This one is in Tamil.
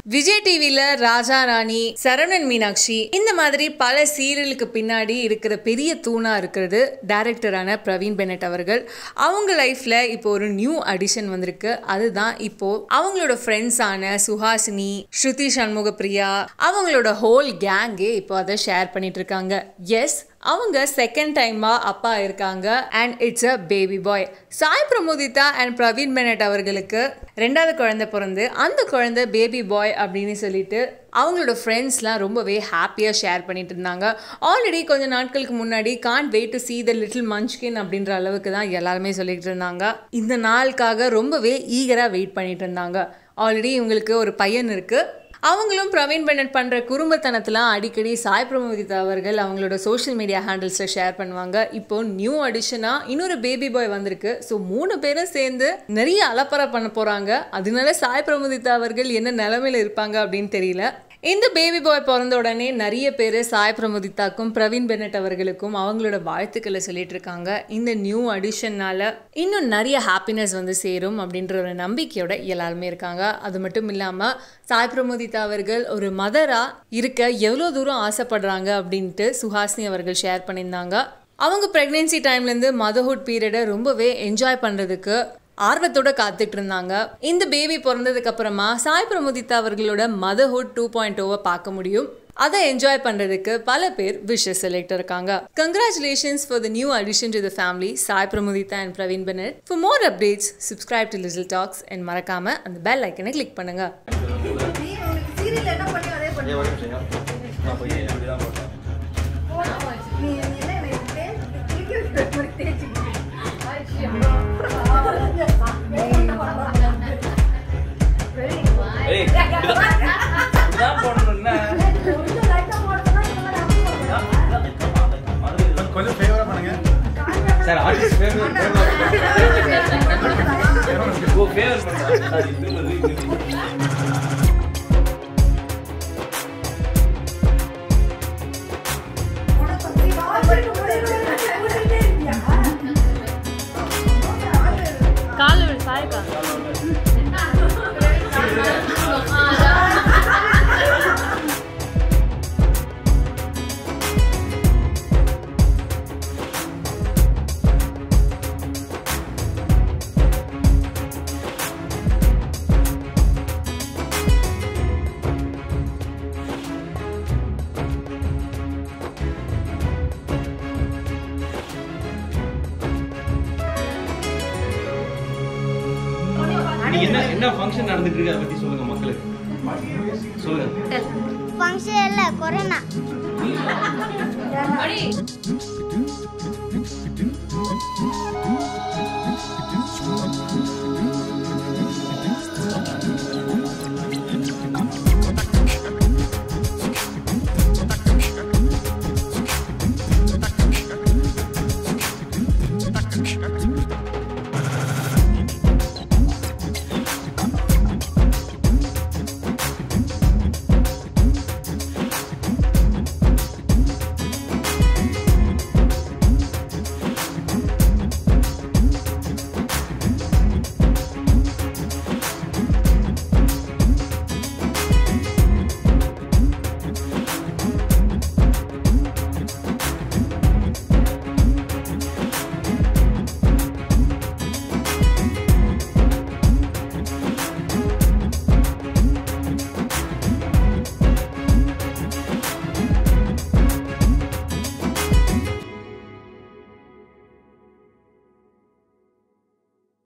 விஜய் டிவில ராஜா ராணி சரவணன் மீனாட்சி இந்த மாதிரி பல சீரியலுக்கு பின்னாடி இருக்கிற பெரிய தூணா இருக்கிறது டைரக்டரான பிரவீன் பெனட் அவர்கள் அவங்க லைஃப்ல இப்போ ஒரு நியூ அடிஷன் வந்திருக்கு அதுதான் இப்போ அவங்களோட ஃப்ரெண்ட்ஸான சுஹாசினி ஸ்ருதி சண்முக பிரியா அவங்களோட ஹோல் கேங்கே இப்போ அதை ஷேர் பண்ணிட்டு இருக்காங்க எஸ் அவங்க செகண்ட் டைமா அப்பா இருக்காங்க and it's a baby boy Sai Pramodita and Praveen Bennett அவர்களுக்கு ரெண்டாவது குழந்தை பிறந்து அந்த குழந்தை பேபி பாய் அப்படின்னு சொல்லிட்டு அவங்களோட ஃப்ரெண்ட்ஸ்லாம் ரொம்பவே ஹாப்பியாக ஷேர் பண்ணிட்டு இருந்தாங்க ஆல்ரெடி கொஞ்ச நாட்களுக்கு முன்னாடி can't wait to see the little munchkin அப்படின்ற அளவுக்கு தான் எல்லாருமே சொல்லிட்டு இருந்தாங்க இந்த நாளுக்காக ரொம்பவே ஈகராக வெயிட் பண்ணிட்டு இருந்தாங்க ஆல்ரெடி இவங்களுக்கு ஒரு பையன் இருக்குது அவங்களும் பிரவீன் பெனட் பண்ணுற குறும்புத்தனத்தெலாம் அடிக்கடி சாய் பிரமோதிதா அவர்கள் அவங்களோட சோஷியல் மீடியா ஹேண்டில்ஸில் ஷேர் பண்ணுவாங்க இப்போ நியூ அடிஷனாக இன்னொரு பேபி பாய் வந்திருக்கு ஸோ மூணு பேரும் சேர்ந்து நிறைய அலப்பறை பண்ண போகிறாங்க அதனால சாய் பிரமோதிதா அவர்கள் என்ன நிலமையில இருப்பாங்க அப்படின்னு தெரியல இந்த பேபி பாய் பிறந்த உடனே நிறைய பேர் சாய் பிரமோதிதாக்கும் பிரவீன் பெனட் அவர்களுக்கும் அவங்களோட வாழ்த்துக்களை சொல்லிட்டு இருக்காங்க இந்த நியூ அடிஷன்னால இன்னும் நிறைய ஹாப்பினஸ் வந்து சேரும் அப்படின்ற ஒரு நம்பிக்கையோட எல்லாருமே இருக்காங்க அது மட்டும் இல்லாமல் சாய் பிரமோதிதா அவர்கள் ஒரு மதராக இருக்க எவ்வளோ தூரம் ஆசைப்படுறாங்க அப்படின்ட்டு சுஹாசினி அவர்கள் ஷேர் பண்ணியிருந்தாங்க அவங்க ப்ரெக்னென்சி டைம்லேருந்து மதர்ஹுட் பீரியடை ரொம்பவே என்ஜாய் பண்ணுறதுக்கு ஆர்வத்தோட காத்துட்டு இருந்தாங்க இந்த பேபி பிறந்ததுக்கு அப்புறமா சாய் பிரமுதிதா அவர்களோட மதர்ஹுட் டூ பாயிண்ட் ஓவை பார்க்க முடியும் அதை என்ஜாய் பண்ணுறதுக்கு பல பேர் விஷஸ் செலக்ட் இருக்காங்க congratulations for the new addition to the family Sai Pramudita and Praveen Bennett for more updates subscribe to little talks and மறக்காம அந்த பெல் ஐக்கனை கிளிக் பண்ணுங்க நீ உனக்கு சீரியல் என்ன பண்ணி அதே பண்ணி ஏன் ஒரு நிமிஷம் நான் போய் அப்படிதான் போட்டேன் நீ நீ என்ன எனக்கு தேய்ச்சி கிளிக்க வைக்கிற மாதிரி தேய்ச்சி ஏய் இப்படிதான் இப்படிதான் போடணும் என்ன கொஞ்சம் ஃபேவரா பண்ணுங்க sir artist favour oh favour பண்ணுறேன் சார் இது கால சாயக்கா நீங்க என்ன என்ன ஃபங்க்ஷன் நடந்துட்டு இருக்கு அதை பத்தி சொல்லுங்க மக்களுக்கு சொல்லுங்க ஃபங்க்ஷன் இல்லை கொரோனா